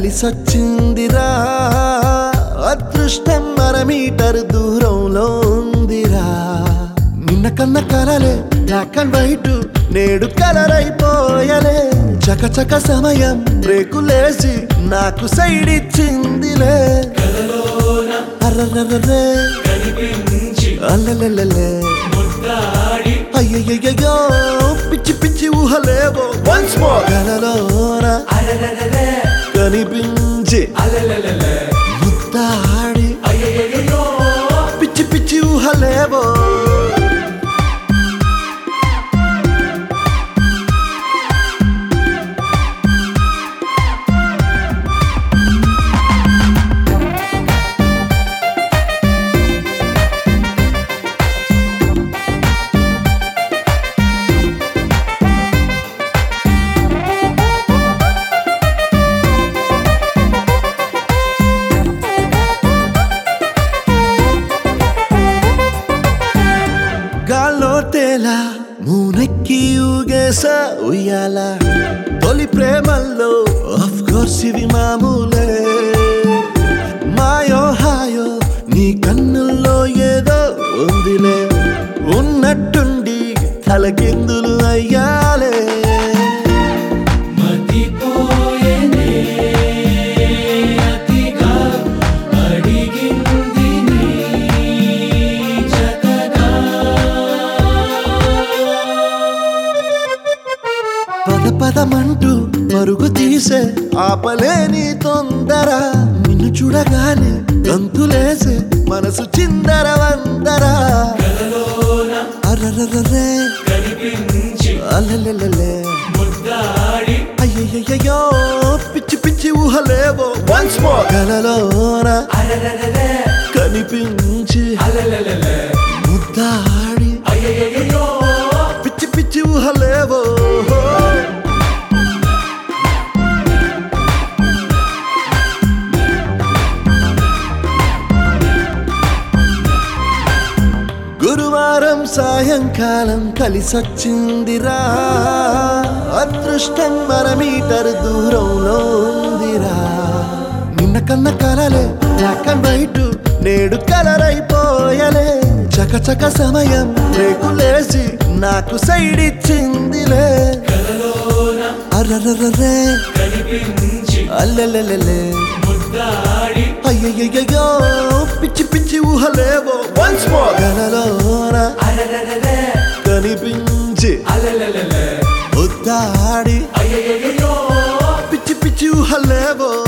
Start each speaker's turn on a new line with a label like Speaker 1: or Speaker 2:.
Speaker 1: కలిసొచ్చిందిరా అదృష్టం అర మీటర్ దూరంలో ఉందిరా నిన్న కన్న కలలే బ్లాక్ అండ్ వైట్ నేడు కలర్ అయిపోయలే చకచక సమయం బ్రేకులేసి నాకు సైడ్ ఇచ్చిందిలే
Speaker 2: కలలోన
Speaker 1: అర్రర్రర్రే
Speaker 2: కనిపించి
Speaker 1: అల్లెల్లెల్లె
Speaker 2: ముద్దాడి
Speaker 1: అయ్యయ్యయ్యో పిచ్చి పిచ్చి ఊహలేవో వన్స్ మోర్ కలలోన
Speaker 2: అరరరరే
Speaker 1: కనిపించి
Speaker 2: అలలలలే
Speaker 1: ముద్దాడి
Speaker 2: అయ్యయ్యయ్యో
Speaker 1: పిచ్చి పిచ్చి ఊహలేవో గాల్లో తేలా మూనెక్కి ఊగేసా ఉయ్యాల తొలి ప్రేమల్లో ఆఫ్ కోర్స్ ఇవి మామూలే మాయో హాయో నీ కన్నుల్లో ఏదో ఉందిలే ఉన్నట్టుండి తలకిందులు అయ్యాలే
Speaker 2: మతిపోయేనే అతిగా అడిగింది నీ జతగా
Speaker 1: పద పదమంటూ పరుగు తీసే ఆపలేని తొందర నిన్ను చూడగానే గంతులేసే మనసు చిందర వందరా
Speaker 2: కలలోన
Speaker 1: అర్రర్రర్రే
Speaker 2: కనిపించి
Speaker 1: అల్లెల్లెల్లె
Speaker 2: ముద్దాడి
Speaker 1: అయ్యయ్యయ్యో పిచ్చి పిచ్చి ఊహలేవో వన్స్ మోర్ కలలోన
Speaker 2: అరరరరే
Speaker 1: కనిపించి
Speaker 2: అలలలలే
Speaker 1: ముద్దాడి
Speaker 2: అయ్యయ్యయ్యో
Speaker 1: పిచ్చి పిచ్చి ఊహలేవో గురువారం సాయంకాలం కలిసొచ్చిందిరా అదృష్టం మన మీటర్ దూరంలో ఉందిరా నిన్న కన్న కలలే బ్లాక్ అండ్ వైట్ నేడు కలర్ అయిపోయలే చకచక సమయం రేకులేసి నాకు సైడ్ ఇచ్చిందిలే
Speaker 2: కలలోన
Speaker 1: అర్రర్రర్రే
Speaker 2: కనిపించి
Speaker 1: అల్లెల్లెల్లె
Speaker 2: ముద్దాడి
Speaker 1: అయ్యయ్యయ్యో పిచ్చి పిచ్చి ఊహలేవో వన్స్ మోర్ కలలోన
Speaker 2: అరరరరే
Speaker 1: కనిపించి
Speaker 2: అలలలలే
Speaker 1: ముద్దాడి
Speaker 2: అయ్యయ్యయ్యో
Speaker 1: పిచ్చి పిచ్చి ఊహలేవో